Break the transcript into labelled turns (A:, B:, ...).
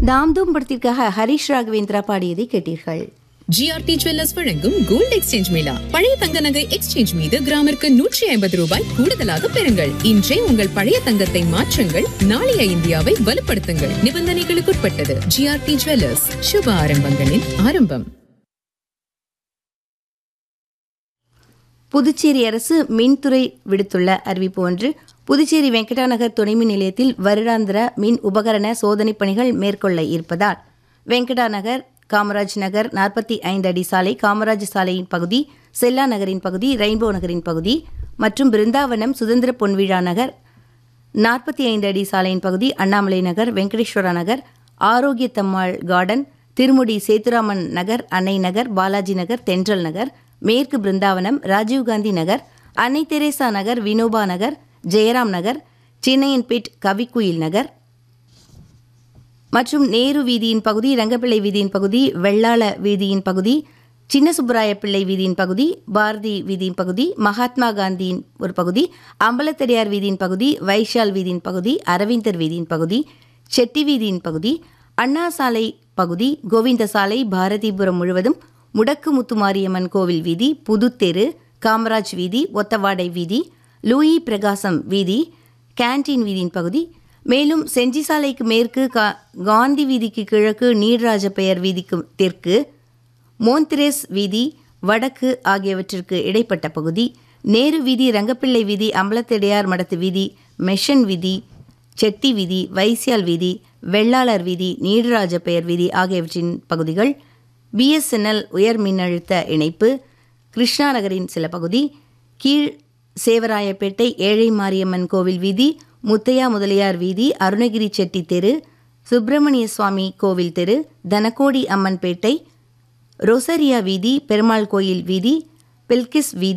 A: தாம்தூம் படத்திற்காக ஹரிஷ் ராகவேந்திரா பாடியதை கேட்டீர்கள்
B: ஜிஆர்டி ஜுவல்லர்ஸ் வழங்கும் கோல்ட் எக்ஸ்சேஞ்ச் மேளா பழைய தங்க நகை எக்ஸ்சேஞ்ச் மீது கிராமிற்கு நூற்றி ஐம்பது ரூபாய் கூடுதலாக பெறுங்கள் இன்றே உங்கள் பழைய தங்கத்தை மாற்றுங்கள் நாளைய இந்தியாவை வலுப்படுத்துங்கள் நிபந்தனைகளுக்குட்பட்டது ஜிஆர்டி ஜுவல்லர்ஸ் சுப ஆரம்பங்களின் ஆரம்பம்
A: புதுச்சேரி அரசு மின்துறை விடுத்துள்ள அறிவிப்பு ஒன்று புதுச்சேரி வெங்கடாநகர் துணைமின் நிலையத்தில் வருடாந்திர மின் உபகரண சோதனைப் பணிகள் மேற்கொள்ள இருப்பதால் வெங்கடாநகர் காமராஜ் நகர் நாற்பத்தி ஐந்து அடி சாலை காமராஜ் சாலையின் பகுதி செல்லா நகரின் பகுதி ரெயின்போ நகரின் பகுதி மற்றும் பிருந்தாவனம் சுதந்திர பொன்விழா நகர் நாற்பத்தி ஐந்து அடி சாலையின் பகுதி அண்ணாமலை நகர் வெங்கடேஸ்வரா நகர் ஆரோக்கியத்தம்மாள் கார்டன் திருமுடி சேத்துராமன் நகர் அன்னை நகர் பாலாஜி நகர் தென்றல் நகர் மேற்கு பிருந்தாவனம் ராஜீவ்காந்தி நகர் அன்னை தெரேசா நகர் வினோபா நகர் ஜெயராம் நகர் சின்னையன்பேட் கவிக்குயில் நகர் மற்றும் நேரு வீதியின் பகுதி ரங்கப்பிள்ளை வீதியின் பகுதி வெள்ளாள வீதியின் பகுதி சின்ன சுப்பராய பிள்ளை வீதியின் பகுதி பாரதி வீதியின் பகுதி மகாத்மா காந்தியின் ஒரு பகுதி அம்பலத்தடியார் வீதியின் பகுதி வைஷால் வீதியின் பகுதி அரவிந்தர் வீதியின் பகுதி செட்டி வீதியின் பகுதி அண்ணா சாலை பகுதி கோவிந்த சாலை பாரதிபுரம் முழுவதும் முடக்கு முத்துமாரியம்மன் கோவில் வீதி புதுத்தெரு காமராஜ் வீதி ஒத்தவாடை வீதி லூயி பிரகாசம் வீதி கேன்டீன் வீதியின் பகுதி மேலும் செஞ்சி சாலைக்கு மேற்கு கா காந்தி வீதிக்கு கிழக்கு நீர்ராஜ பெயர் வீதிக்கு தெற்கு மோந்திரேஸ் வீதி வடக்கு ஆகியவற்றிற்கு இடைப்பட்ட பகுதி நேரு வீதி ரங்கப்பிள்ளை வீதி அம்பலத்தடையார் மடத்து வீதி மெஷன் வீதி செட்டி வீதி வைசியால் வீதி வெள்ளாளர் வீதி நீடராஜ பெயர் வீதி ஆகியவற்றின் பகுதிகள் பிஎஸ்என்எல் உயர் மின்னழுத்த இணைப்பு கிருஷ்ணா நகரின் சில பகுதி கீழ் சேவராயப்பேட்டை ஏழை மாரியம்மன் கோவில் வீதி முத்தையா முதலியார் வீதி அருணகிரி செட்டி தெரு சுப்பிரமணிய சுவாமி கோவில் தெரு தனக்கோடி அம்மன்பேட்டை ரொசரியா வீதி பெருமாள் கோயில் வீதி பில்கிஸ் வீதி